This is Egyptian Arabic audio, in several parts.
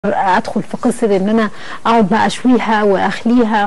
ادخل في قصه ان انا اقعد بقى اشويها واخليها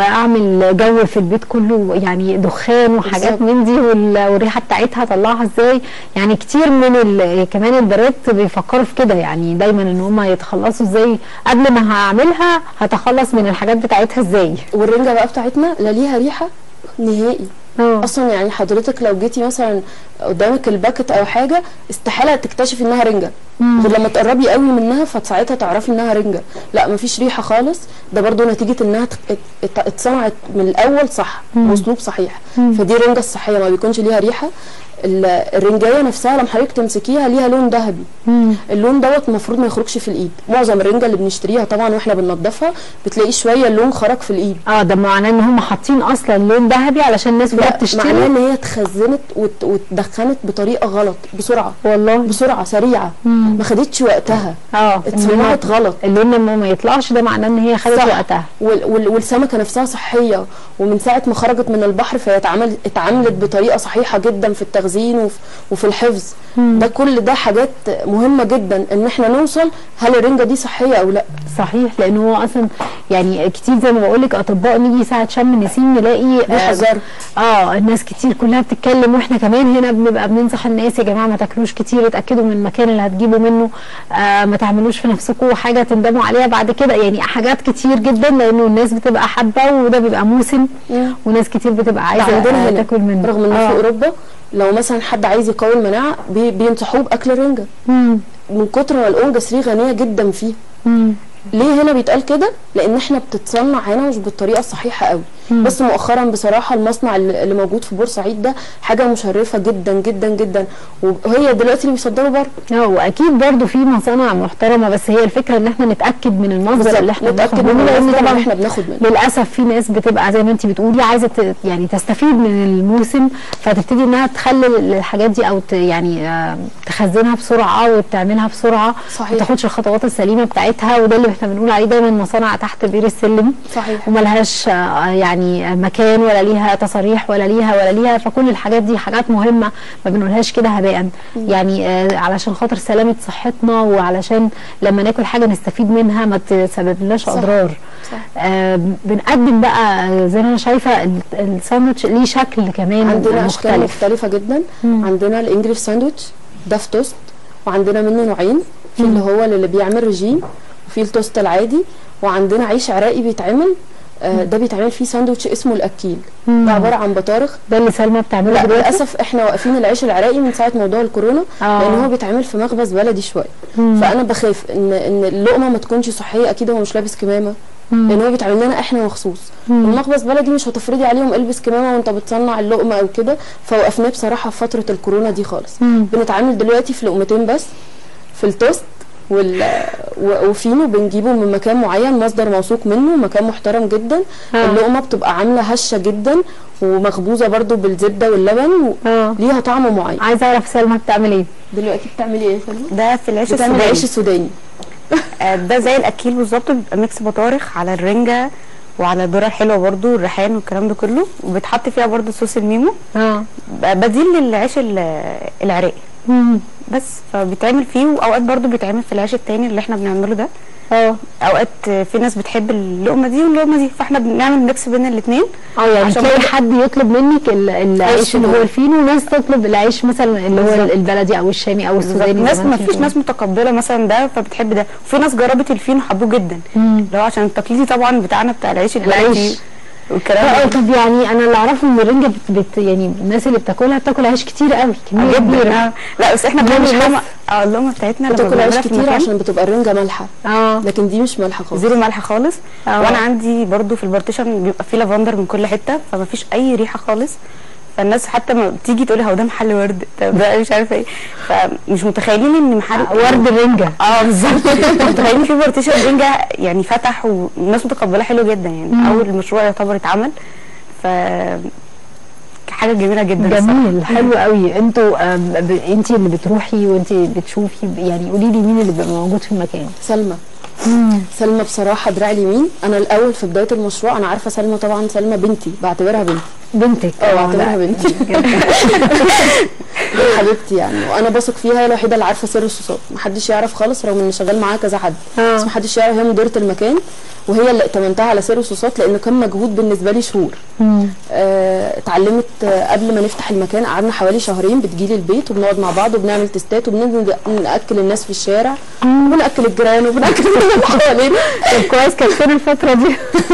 واعمل جو في البيت كله يعني دخان وحاجات بالظبط. من دي وال- والريحه بتاعتها اطلعها ازاي يعني كتير من ال- كمان البنات بيفكروا في كده يعني دايما ان هم يتخلصوا ازاي قبل ما هعملها هتخلص من الحاجات بتاعتها ازاي والرنجه بقى بتاعتنا لا ليها ريحه نهائي اه اصلا يعني حضرتك لو جيتي مثلا قدامك الباكت او حاجه استحاله تكتشفي انها رنجه مم. غير لما تقربي قوي منها فساعتها تعرفي انها رنجه لا مفيش ريحه خالص ده برضو نتيجه انها ت- ات- ات- اتصنعت من الاول صح مم. واسلوب صحيح مم. فدي الرنجه الصحيه ما بيكونش ليها ريحه ال- الرنجايه نفسها لما حضرتك تمسكيها ليها لون ذهبي مم. اللون دوت المفروض ما يخرجش في الايد معظم الرنجه اللي بنشتريها طبعا واحنا بننضفها بتلاقي شويه اللون خرج في الايد اه ده معناه ان هم حاطين اصلا لون ذهبي علشان الناس وهي لا معناه بتشتري ان هي اتخزنت وت- واتدخنت بطريقه غلط بسرعه والله بسرعه سريعه مم. ما خدتش وقتها اه اتصنعت غلط اللون لما ما يطلعش ده معناه ان هي خدت صح. وقتها وال وال والسمكه نفسها صحيه ومن ساعه ما خرجت من البحر فهي اتعمل اتعملت بطريقه صحيحه جدا في التخزين وفي, وفي الحفظ مم. ده كل ده حاجات مهمه جدا ان احنا نوصل هل الرنجه دي صحيه او لا صحيح لان هو اصلا يعني كتير زي ما بقول لك اطباء نيجي ساعه شم النسيم نلاقي آه, بيحذروا اه الناس كتير كلها بتتكلم واحنا كمان هنا بنبقى بننصح الناس يا جماعه ما تاكلوش كتير اتاكدوا من المكان اللي هتجيبوا منه آه ما تعملوش في نفسكم حاجه تندموا عليها بعد كده يعني حاجات كتير جدا لانه الناس بتبقى حابه وده بيبقى موسم مم. وناس كتير بتبقى عايزه عندنا آه هنا تاكل منه رغم ان آه. في اوروبا لو مثلا حد عايز يقوي المناعه بي بينصحوه باكل الرنجه مم. من كتر ما الاوميجا 3 غنيه جدا فيه مم. ليه هنا بيتقال كده لان احنا بتتصنع هنا مش بالطريقه الصحيحه قوي مم. بس مؤخرا بصراحه المصنع اللي اللي موجود في بورسعيد ده حاجه مشرفه جدا جدا جدا وهي دلوقتي اللي بيصدروا بره اه واكيد برضو في مصانع محترمه بس هي الفكره ان احنا نتاكد من المصدر اللي احنا نتاكد بناخد من منه لان المصدر اللي طبعا احنا بناخد منه للاسف في ناس بتبقى زي ما انت بتقولي عايزه ت- يعني تستفيد من الموسم فتبتدي انها تخلل الحاجات دي او ت- يعني آه، تخزنها بسرعه وتعملها بسرعه ما صحيح تاخدش الخطوات السليمه بتاعتها وده اللي احنا بنقول عليه دايما مصانع تحت بير السلم صحيح وملهاش آه، يعني مكان ولا ليها تصاريح ولا ليها ولا ليها فكل الحاجات دي حاجات مهمه ما بنقولهاش كده هباء يعني آه، علشان خاطر سلامه صحتنا وعلشان لما ناكل حاجه نستفيد منها ما تسبب لناش صح. اضرار صح آه، بنقدم بقى آه، زي ما انا شايفه ال- الساندوتش ليه شكل كمان عندنا اشكال مختلف مختلفه جدا مم. عندنا الانجليش ساندوتش ده في توست وعندنا منه نوعين في اللي هو اللي بيعمل رجيم وفي التوست العادي وعندنا عيش عراقي بيتعمل آه ده بيتعمل فيه ساندوتش اسمه الاكيل مم. ده عباره عن بطارخ ده اللي سلمى بتعمله لا دلوقتي للاسف احنا واقفين العيش العراقي من ساعه موضوع الكورونا آه. لان هو بيتعمل في مخبز بلدي شويه مم. فانا بخاف ان ان اللقمه ما تكونش صحيه اكيد هو مش لابس كمامه مم. لان هو بيتعمل لنا احنا مخصوص مم. المخبز بلدي مش هتفرضي عليهم البس كمامه وانت بتصنع اللقمه او كده فوقفناه بصراحه في فتره الكورونا دي خالص مم. بنتعامل دلوقتي في لقمتين بس في التوست وال و- وفينو بنجيبه من مكان معين مصدر موثوق منه مكان محترم جدا آه. اللقمه بتبقى عامله هشه جدا ومخبوزه برضو بالزبده واللبن اه وليها طعم معين عايزه اعرف سلمى بتعمل ايه دلوقتي بتعملي ايه يا سلمى؟ ده في العيش بتعمل السوداني عيش السوداني آه، ده زي الاكيل بالظبط بيبقى ميكس بطارخ على الرنجه وعلى الذره الحلوه برضو الريحان والكلام ده كله وبيتحط فيها برضو صوص الميمو اه ب- بديل للعيش ال- العراقي مم. بس فبيتعمل فيه واوقات برضو بيتعمل في العيش التاني اللي احنا بنعمله ده اه اوقات آه، في ناس بتحب اللقمه دي واللقمه دي فاحنا بنعمل ميكس بين الاثنين اه يعني عشان تلاقي برضه- حد يطلب منك ال- العيش اللي هو سوداني. الفينو وناس تطلب العيش مثلا اللي هو بالظبط. البلدي او الشامي او السوداني زي ناس ما ما انتي فيش بتقولي. ناس متقبله مثلا ده فبتحب ده وفي ناس جربت الفين وحبوه جدا مم. اللي هو عشان التقليدي طبعا بتاعنا بتاع العيش العيش. البلدي والكلام اه ده طب يعني انا اللي اعرفه ان الرنجه بت, بت يعني الناس اللي بتاكلها بتاكل عيش كتير قوي كميه جدا كبيره آه. لا بس احنا ده بنعمل مش اللقمه اه اللقمه بتاعتنا لما بتاكل عيش بنعملها في كتير المكان عشان بتبقى الرنجه مالحه اه لكن دي مش مالحه خالص زيرو ملح خالص آه. وانا عندي برضو في البارتيشن بيبقى فيه لافندر من كل حته فما فيش اي ريحه خالص فالناس حتى ما بتيجي تقولي هو ده محل ورد طب ده مش عارفه ايه فمش متخيلين ان محل ورد الرنجه اه بالظبط متخيلين في بارتيشن رنجة يعني فتح والناس متقبلاه حلو جدا يعني مم. اول مشروع يعتبر اتعمل ف حاجه جميله جدا جميل حلو قوي انتوا آم، ب- انتي اللي بتروحي وانتي بتشوفي يعني قولي لي مين اللي بيبقى موجود في المكان سلمى سلمى بصراحه دراع اليمين انا الاول في بدايه المشروع انا عارفه سلمى طبعا سلمى بنتي بعتبرها بنتي بنتك اه لا. اعتبرها بنتي حبيبتي يعني وانا بثق فيها هي الوحيده اللي عارفه سر الصوصات محدش يعرف خالص رغم ان شغال معاها كذا حد آه. بس محدش يعرف هي مديره المكان وهي اللي ائتمنتها على سر الصوصات لانه كان مجهود بالنسبه لي شهور مم. آه، اتعلمت آه، قبل ما نفتح المكان قعدنا حوالي شهرين بتجيلي البيت وبنقعد مع بعض وبنعمل تستات وبننزل ناكل الناس في الشارع وبناكل الجيران وبناكل كل اللي حوالينا طب كويس كانت فين الفتره دي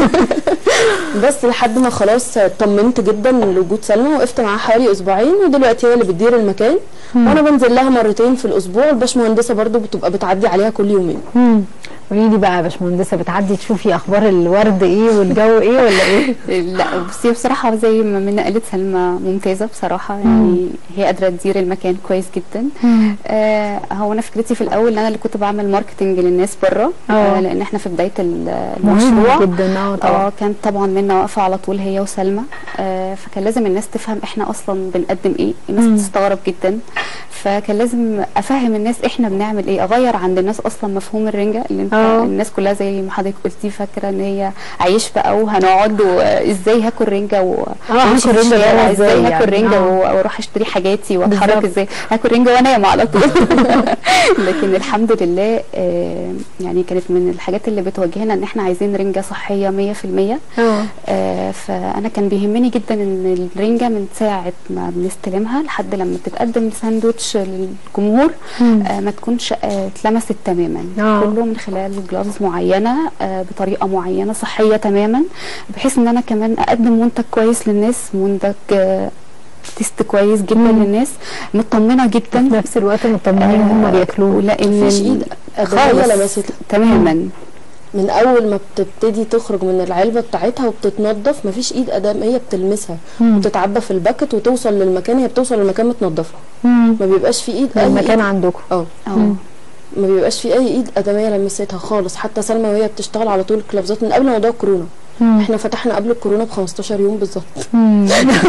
بس لحد ما خلاص اطمنت جدا لوجود سلمى وقفت معاها حوالي اسبوعين ودلوقتي هي اللي بتدير المكان وانا بنزل لها مرتين في الاسبوع الباشمهندسه برضو بتبقى بتعدي عليها كل يومين مم. قولي لي بقى يا باشمهندسه بتعدي تشوفي اخبار الورد ايه والجو ايه ولا ايه؟ لا بصي بصراحة زي ما منى قالت سلمى ممتازة بصراحة يعني هي قادرة تدير المكان كويس جدا آه هو أنا فكرتي في الأول إن أنا اللي كنت بعمل ماركتنج للناس بره اه. آه لأن إحنا في بداية ال- مهم المشروع جدا اه طبعا اه كانت طبعا منى واقفة على طول هي وسلمى آه فكان لازم الناس تفهم إحنا أصلا بنقدم إيه الناس مم. بتستغرب جدا فكان لازم أفهم الناس إحنا بنعمل إيه أغير عند الناس أصلا مفهوم الرنجة اللي انت اه. الناس كلها زي ما حضرتك قلتي فاكرة إن هي عيش بقى وهنقعد وإزاي هاكل رنجة و اه وامشي هاكل في رنجة الشارع ده ازاي ازاي هاكل يعني؟ رنجة اه. و- واروح اشتري حاجاتي واتحرك بالظبط. ازاي هاكل رنجة وانام على طول لكن الحمد لله آه، يعني كانت من الحاجات اللي بتواجهنا ان احنا عايزين رنجة صحية 100% اه آه، فانا كان بيهمني جدا ان الرنجة من ساعة ما بنستلمها لحد لما تتقدم ساندوتش للجمهور مم. آه، ما تكونش آه، اتلمست تماما اه. كله من خلال جلافز معينه آه، بطريقه معينه صحيه تماما بحيث ان انا كمان اقدم منتج كويس للناس منتج آه، تيست كويس جدا مم. للناس مطمنه في جدا نفس الوقت مطمنين ان هم بياكلوه لان مفيش ايد خالص ادميه لمستها تماما من اول ما بتبتدي تخرج من العلبه بتاعتها وبتتنضف مفيش ايد ادميه بتلمسها مم. وتتعبى في الباكت وتوصل للمكان هي بتوصل للمكان متنضفه مم. ما بيبقاش في ايد اي المكان إيد عندكم اه اه ما بيبقاش في اي ايد ادميه لمستها خالص حتى سلمى وهي بتشتغل على طول الكلابزات من قبل موضوع الكورونا مم. احنا فتحنا قبل الكورونا ب 15 يوم بالظبط مم.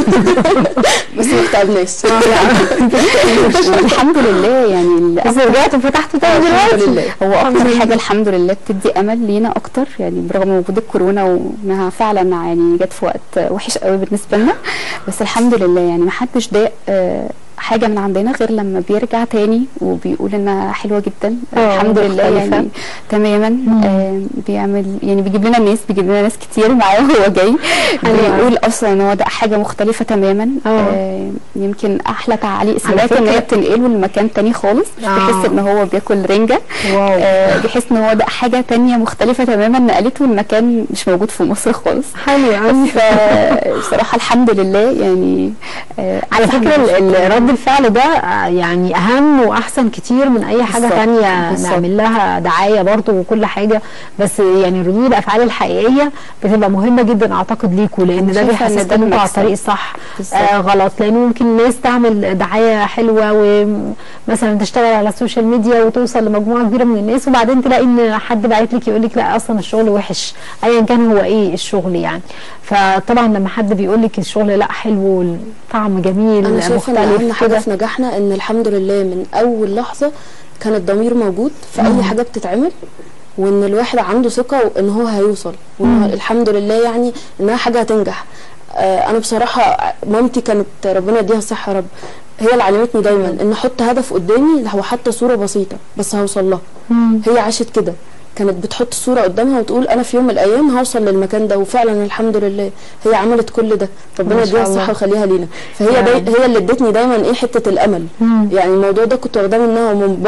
بس ما تعبناش والحمد لله يعني بس رجعتوا فتحتوا تاني الحمد دلوقتي لله هو الحمد اكتر لله. حاجه الحمد لله بتدي امل لينا اكتر يعني برغم وجود الكورونا وانها فعلا يعني جت في وقت وحش قوي بالنسبه لنا بس الحمد لله يعني ما حدش ضايق آه، حاجه من عندنا غير لما بيرجع تاني وبيقول انها حلوه جدا اه، الحمد لله مختلفة. يعني تماما مم. آه بيعمل يعني بيجيب لنا ناس بيجيب لنا ناس كتير معاه وهو جاي حلو أوي. بيقول اصلا ان هو ده حاجه مختلفه تماما اه. آه يمكن احلى تعليق على سمعت ان هي فكرة- بتنقله لمكان تاني خالص اه. بيحس ان هو بياكل رنجه واو آه، بحيث ان هو ده حاجه تانية مختلفه تماما نقلته المكان مش موجود في مصر خالص حلو قوي فبصراحه الحمد لله يعني آه، على فكره ال- ال- رد الفعل ده آه، يعني اهم واحسن كتير من اي حاجه بالظبط، تانية بالظبط. نعمل لها دعايه برضو وكل حاجه بس يعني ردود الافعال الحقيقيه بتبقى مهمه جدا اعتقد ليكوا لان أنا ده شايفة إن بيحسسكم ده انتوا على المكسب. الطريق الصح بالظبط. آه غلط لان ممكن الناس تعمل دعايه حلوه ومثلا تشتغل على السوشيال ميديا وتوصل لمجموعه كبيره من الناس وبعدين تلاقي ان حد باعت لك يقول لك لا اصلا الشغل وحش ايا كان هو ايه الشغل يعني فطبعا لما حد بيقول لك الشغل لا حلو الطعم جميل انا شايفه ان اهم مختلف حاجه كده في نجاحنا ان الحمد لله من اول لحظه كان الضمير موجود في مم. اي حاجه بتتعمل وان الواحد عنده ثقه ان هو هيوصل وان مم. هو الحمد لله يعني انها حاجه هتنجح آه انا بصراحه مامتي كانت ربنا يديها الصحه يا رب هي اللي علمتني دايما ان احط هدف قدامي هو حتى صوره بسيطه بس هوصل لها مم. هي عاشت كده كانت بتحط الصوره قدامها وتقول انا في يوم من الايام هوصل للمكان ده وفعلا الحمد لله هي عملت كل ده ربنا ما شاء يديها الله. الصحه ويخليها لينا فهي يا داي رب. هي اللي ادتني دايما ايه حته الامل مم. يعني الموضوع ده كنت واخداه منها ومن